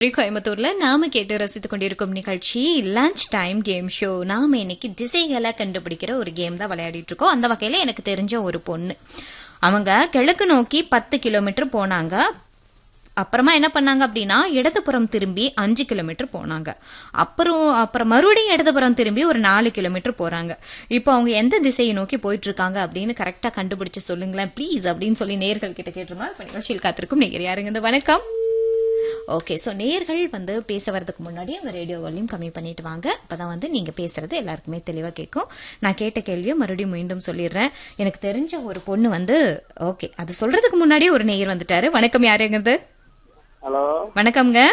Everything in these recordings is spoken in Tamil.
கோயம்புத்தூர்ல நாம கேட்டு ரசித்துக் கொண்டிருக்கும் நிகழ்ச்சி லஞ்ச் டைம் கேம் ஷோ நாம இன்னைக்கு திசைகளை கண்டுபிடிக்கிற ஒரு கேம் தான் விளையாடிட்டு இருக்கோம் அந்த வகையில எனக்கு தெரிஞ்ச ஒரு பொண்ணு அவங்க கிழக்கு நோக்கி பத்து கிலோமீட்டர் போனாங்க அப்புறமா என்ன பண்ணாங்க அப்படின்னா இடதுபுறம் திரும்பி அஞ்சு கிலோமீட்டர் போனாங்க அப்புறம் அப்புறம் மறுபடியும் இடதுபுறம் திரும்பி ஒரு நாலு கிலோமீட்டர் போறாங்க இப்போ அவங்க எந்த திசையை நோக்கி போயிட்டு இருக்காங்க அப்படின்னு கரெக்டா கண்டுபிடிச்சு சொல்லுங்களேன் ப்ளீஸ் அப்படின்னு சொல்லி நேர்கள் கிட்ட கேட்டிருந்தோம் இப்போ நிகழ்ச்சியில் காத்திருக்கும் நேயர் யாருங்க இந்த வணக்கம் ஓகே ஸோ நேர்கள் வந்து பேச வரதுக்கு முன்னாடி உங்கள் ரேடியோ வால்யூம் கம்மி பண்ணிட்டு வாங்க அப்பதான் வந்து நீங்கள் பேசுறது எல்லாருக்குமே தெளிவாக கேட்கும் நான் கேட்ட கேள்வியை மறுபடியும் மீண்டும் சொல்லிடுறேன் எனக்கு தெரிஞ்ச ஒரு பொண்ணு வந்து ஓகே அது சொல்றதுக்கு முன்னாடியே ஒரு நேயர் வந்துட்டாரு வணக்கம் யாருங்கிறது ஹலோ வணக்கம்ங்க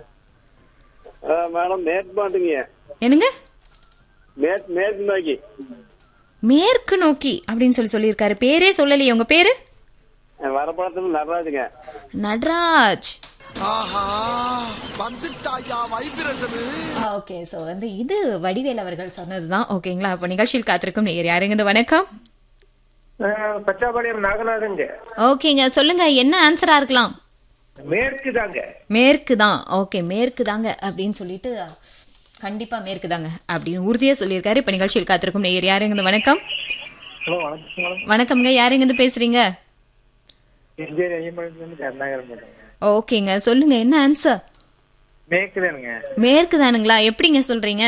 மேடம் மேற்கு மாட்டுங்க என்னங்க மேற்கு மேற்கு நோக்கி மேற்கு நோக்கி அப்படின்னு சொல்லி சொல்லியிருக்காரு பேரே சொல்லலையே உங்க பேரு வரப்படத்துல நடராஜுங்க நட்ராஜ் ஆஹா வந்துட்டாயா வைப்ரேஷனு ஓகே ஸோ வந்து இது வடிவேல் அவர்கள் சொன்னதுதான் ஓகேங்களா அப்போ நிகழ்ச்சியில் காத்திருக்கும் நேயர் யாருங்க இந்த வணக்கம் பச்சாபாளையம் நாகநாதங்க ஓகேங்க சொல்லுங்க என்ன ஆன்சரா இருக்கலாம் மேற்கு தாங்க மேற்கு தான் ஓகே மேற்கு தாங்க அப்படின்னு சொல்லிட்டு கண்டிப்பா மேற்கு தாங்க அப்படின்னு உறுதியா சொல்லியிருக்காரு இப்ப நிகழ்ச்சியில் காத்திருக்கும் நேயர் யாருங்க இந்த வணக்கம் ஹலோ வணக்கம் மேடம் வணக்கம்ங்க யாருங்க இருந்து பேசுறீங்க எம்ஜிஆர் ஐயம்பழத்துலேருந்து கருணாகரம் மேடம் ஓகேங்க சொல்லுங்க என்ன ஆன்சர் மேற்கு தானுங்க மேற்கு தானுங்களா எப்படிங்க சொல்றீங்க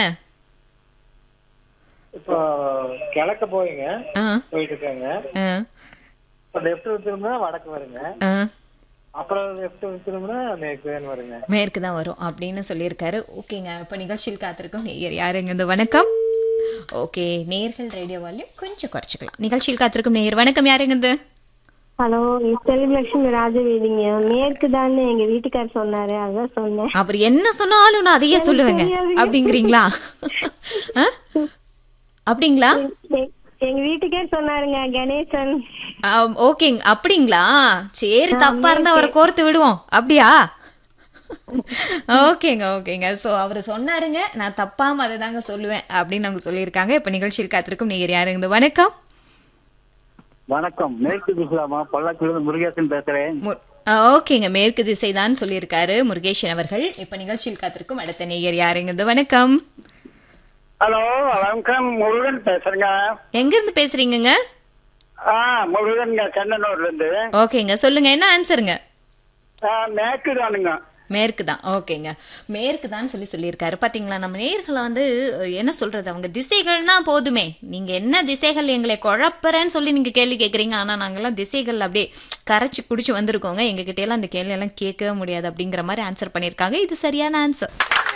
இப்போ கிழக்க போயிங்க ஆ போயிட்டு இருக்காங்க ஆ, இப்போ லெஃப்ட் திரும்பினா வடக்கு வருங்க ஆ. அப்புறம் லெஃப்ட் திரும்பினா மேற்கு தான் வருங்க மேற்கு தான் வரும் அப்படின்னு சொல்லியிருக்காரு ஓகேங்க இப்போ நிகழ்ச்சியில் காத்திருக்கும் நேயர் யாருங்க இந்த வணக்கம் ஓகே நேர்கள் ரேடியோ வால்யூம் கொஞ்சம் குறைச்சிக்கலாம் நிகழ்ச்சியில் காத்திருக்கும் நேயர் வணக்கம் யாருங்க இது ஹலோ செலிப்ரேஷன் ராஜவேதிங்க மேற்கு தான் எங்க வீட்டுக்கார் சொன்னாரு அதான் சொன்னேன் அவர் என்ன சொன்னாலும் நான் அதையே சொல்லுவேங்க தெரியாதுங்க. அப்படிங்கிறீங்களா ஆ? அப்படிங்களா எ- எங்க வீட்டுக்கார் சொன்னாருங்க கணேசன் ஆம், ஓகேங்க அப்படிங்களா சரி தப்பா இருந்தா அவரை கோர்த்து விடுவோம் அப்படியா ஓகேங்க ஓகேங்க சோ அவர் சொன்னாருங்க நான் தப்பாம அதை தாங்க சொல்லுவேன் அப்படின்னு அவங்க சொல்லியிருக்காங்க இப்ப நிகழ்ச்சியில் காத்திருக்கும் நீங்க யாருங்க இந்த வணக்கம் வணக்கம் மேற்கு திசுலாமா பொள்ளாச்சியிலிருந்து முருகேசன் பேசுறேன் மு- ஆ, ஓகேங்க மேற்கு திசை தான் சொல்லியிருக்காரு முருகேஷன் அவர்கள் இப்ப நிகழ்ச்சியில் காத்திருக்கும் அடுத்த நேயர் யாருங்க இந்த வணக்கம் ஹலோ வணக்கம் முருகன் பேசுறேங்க எங்க இருந்து பேசுறீங்கங்க ஆ முருகன்ங்க சென்னனூர்ல இருந்து ஓகேங்க சொல்லுங்க என்ன ஆன்சருங்க ஆ, மேற்கு தானுங்க மேற்கு தான் ஓகேங்க மேற்கு தான் சொல்லி சொல்லியிருக்காரு பாத்தீங்களா நம்ம நேர்களை வந்து அஹ், என்ன சொல்றது அவங்க திசைகள்னா போதுமே நீங்க என்ன திசைகள் எங்களை குழப்பறேன்னு சொல்லி நீங்க கேள்வி கேட்குறீங்க ஆனா நாங்கெல்லாம் திசைகள் அப்படியே கரைச்சி குடிச்சு வந்திருக்கோங்க எங்க கிட்ட எல்லாம் அந்த கேள்வி எல்லாம் கேட்கவே முடியாது அப்படிங்கிற மாதிரி ஆன்சர் பண்ணியிருக்காங்க இது சரியான ஆன்சர்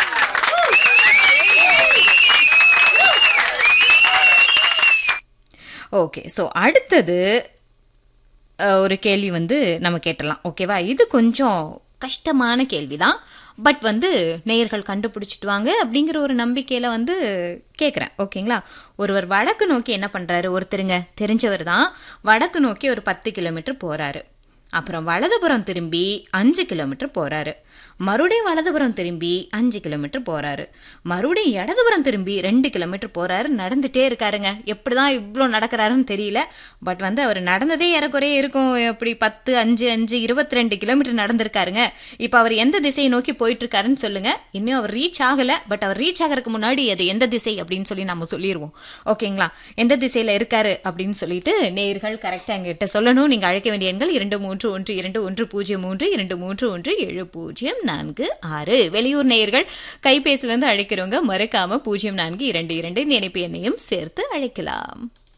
ஓகே ஸோ அடுத்தது அஹ், ஒரு கேள்வி வந்து நம்ம கேட்டலாம் ஓகேவா இது கொஞ்சம் கஷ்டமான கேள்விதான் பட் வந்து நேயர்கள் கண்டுபிடிச்சிட்டு வாங்க அப்படிங்கிற ஒரு நம்பிக்கையில வந்து கேட்குறேன் ஓகேங்களா ஒருவர் வடக்கு நோக்கி என்ன பண்றாரு ஒருத்தருங்க தெரிஞ்சவர் தான் வடக்கு நோக்கி ஒரு பத்து கிலோமீட்டர் போறாரு அப்புறம் வலதுபுறம் திரும்பி அஞ்சு கிலோமீட்டர் போறாரு மறுபடியும் வலதுபுறம் திரும்பி அஞ்சு கிலோமீட்டர் போறாரு மறுபடியும் இடதுபுறம் திரும்பி ரெண்டு கிலோமீட்டர் போறாரு நடந்துட்டே இருக்காருங்க எப்படிதான் இவ்வளோ நடக்கிறாருன்னு தெரியல பட் வந்து அவர் நடந்ததே ஏறக்குறைய இருக்கும் எப்படி பத்து அஞ்சு அஞ்சு இருபத்தி ரெண்டு கிலோமீட்டர் நடந்திருக்காருங்க இப்போ அவர் எந்த திசையை நோக்கி போயிட்டு இருக்காருன்னு சொல்லுங்க இன்னும் அவர் ரீச் ஆகல பட் அவர் ரீச் ஆகிறதுக்கு முன்னாடி அது எந்த திசை அப்படின்னு சொல்லி நம்ம சொல்லிடுவோம் ஓகேங்களா எந்த திசையில இருக்காரு அப்படின்னு சொல்லிட்டு நேர்கள் கரெக்டாக எங்ககிட்ட சொல்லணும் நீங்க அழைக்க வேண்டிய எண்கள் இரண்டு மூன்று ஒன்று இரண்டு ஒன்று பூஜ்ஜியம் மூன்று இரண்டு மூன்று ஒன்று ஏழு பூஜ்ஜியம் நான்கு ஆறு வெளியூர் நேயர்கள் கைபேசியிலிருந்து அழைக்கிறவங்க மறக்காம பூஜ்ஜியம் நான்கு இரண்டு இரண்டு இந்த இணைப்பு எண்ணையும் சேர்த்து அழைக்கலாம்